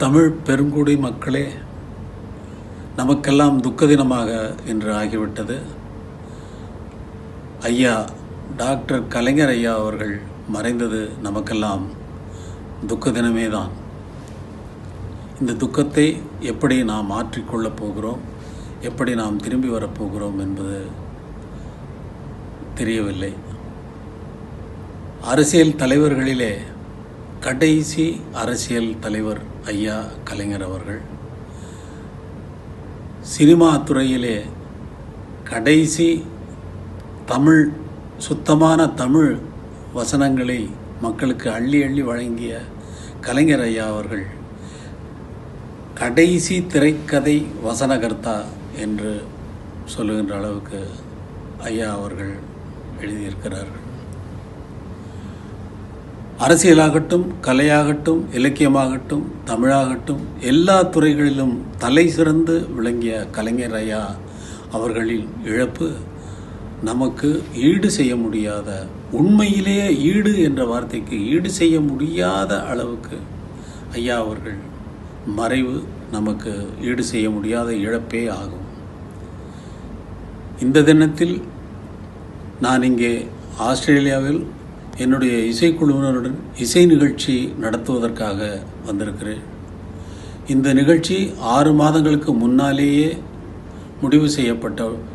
தமிழ் பெருங்குடி மக்களே நமக்கெல்லாம் துக்க தினமாக இன்று ஆகிவிட்டது ஐயா டாக்டர் கலைஞர் ஐயா அவர்கள் மறைந்தது நமக்கெல்லாம் துக்க தினமே தான் இந்த துக்கத்தை எப்படி நாம் மாற்றிக்கொள்ளப் போகிறோம் எப்படி நாம் திரும்பி வரப்போகிறோம் என்பது தெரியவில்லை அரசியல் தலைவர்களிலே கடைசி அரசியல் தலைவர் ஐயா கலைஞர் அவர்கள் சினிமா துறையிலே கடைசி தமிழ் சுத்தமான தமிழ் வசனங்களை மக்களுக்கு அள்ளி அள்ளி வழங்கிய கலைஞர் ஐயா அவர்கள் கடைசி திரைக்கதை வசனகர்த்தா என்று சொல்லுகின்ற அளவுக்கு ஐயா அவர்கள் எழுதியிருக்கிறார்கள் அரசியலாகட்டும் கலையாகட்டும் இலக்கியமாகட்டும் தமிழாகட்டும் எல்லா துறைகளிலும் தலை சிறந்து விளங்கிய கலைஞர் ஐயா அவர்களின் இழப்பு நமக்கு ஈடு செய்ய முடியாத உண்மையிலேயே ஈடு என்ற வார்த்தைக்கு ஈடு செய்ய முடியாத அளவுக்கு ஐயா அவர்கள் மறைவு நமக்கு ஈடு செய்ய முடியாத இழப்பே ஆகும் இந்த தினத்தில் நான் இங்கே ஆஸ்திரேலியாவில் என்னுடைய இசைக்குழுவினருடன் இசை நிகழ்ச்சி நடத்துவதற்காக வந்திருக்கிறேன் இந்த நிகழ்ச்சி ஆறு மாதங்களுக்கு முன்னாலேயே முடிவு செய்யப்பட்ட